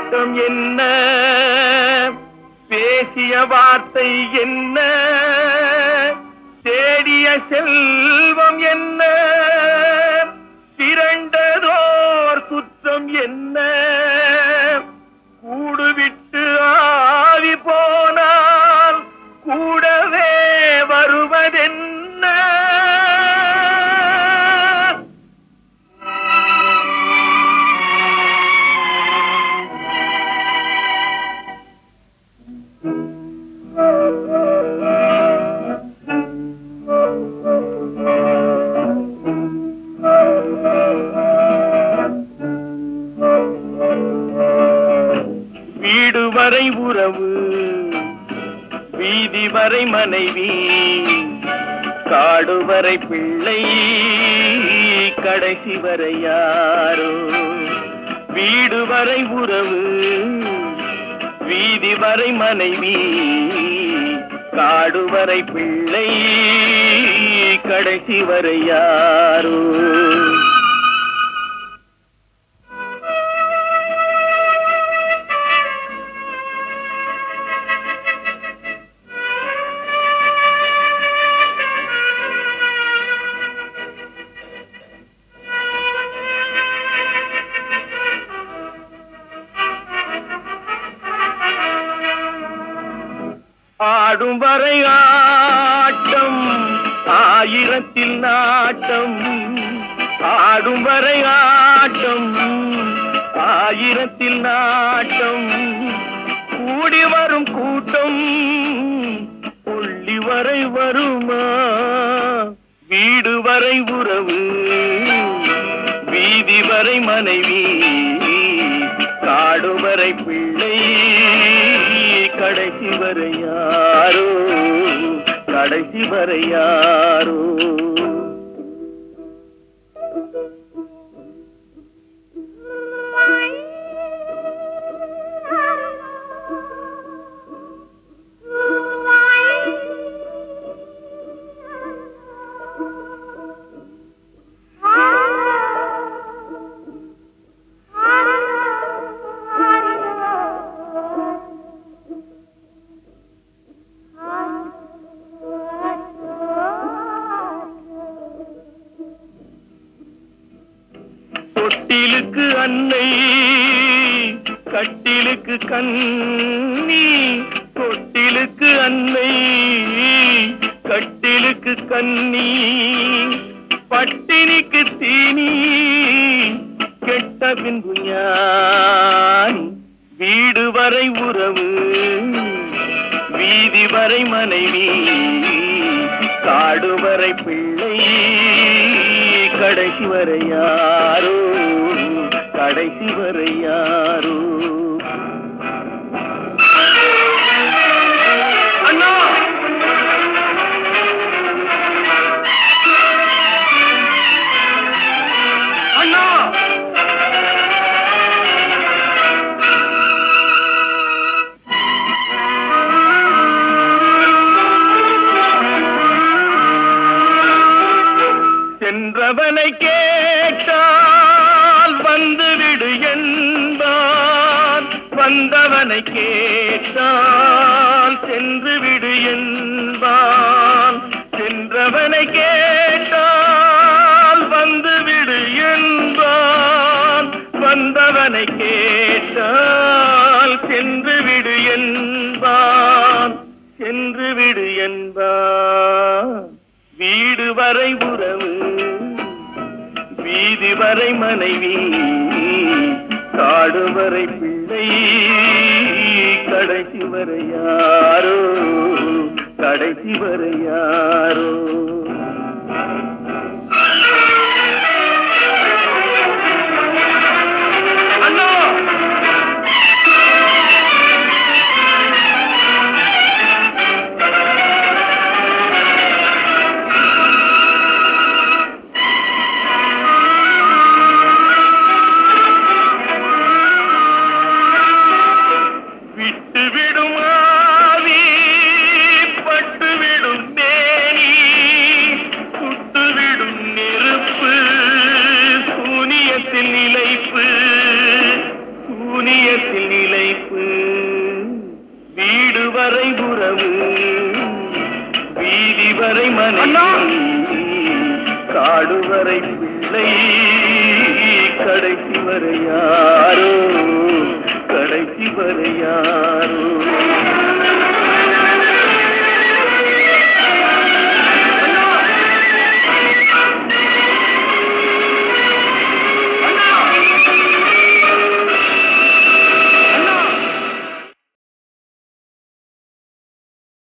கூட்டம் என்ன பேசிய வார்த்தை என்ன தேடிய செல்வம் என்ன திரண்டதோர் சுற்றம் என்ன கூடு விட்டு ஆவி போனால் கூடவே வருவதென்ன வீடு வரை உறவு வீதி வரை மனைவி காடு வரை பிள்ளை கடைசி வரை யாரோ வீடு வரை உறவு வீதி வரை மனைவி காடு வரை பிள்ளை கடைசி வரை யாரோ ஆடும் வரை ஆட்டம் ஆயிரத்தில் நாட்டம் ஆடும் வரை ஆட்டம் ஆயிரத்தில் நாட்டம் கூடி வரும் கூட்டம் புள்ளி வரை வருமா வீடு வரை உறவு வீதி வரை மனைவி காடு வரை பிள்ளை கடைசி வரை யாரோ கடைசி வரை யாரோ தொட்டிலுக்கு அன்னை கட்டிலுக்கு கண்ணி தொட்டிலுக்கு அன்னை கட்டிலுக்கு கண்ணி பட்டினிக்கு தீனி கெட்ட பின்பு ஞானி வீடு வரை உறவு வீதி வரை மனைவி காடு வரை பிள்ளை கடைசி வரை யாரோ கடைசி வரை யாரோ அண்ணா அண்ணா சென்றவனை கேட்டால் வந்துவிடு என்பான் வந்தவனை கேட்டால் சென்று விடு என்பான் சென்றவனை கேட்டால் வந்துவிடு என்பான் வந்தவனை கேட்டால் சென்று விடு என்பான் சென்று விடு என்பான் வீடு வரை உறவு வீதி வரை மனைவி காடு வரை பிள்ளை கடைசி வரை யாரோ கடைசி வரை யாரோ அண்ணா விட்டு விடும் ஆவி பட்டு விடும் தேனி வரை அண்ணா! மனைவி காடு வரை பிள்ளை கடைசி வரை யாரோ கடைசி வரை யாரோ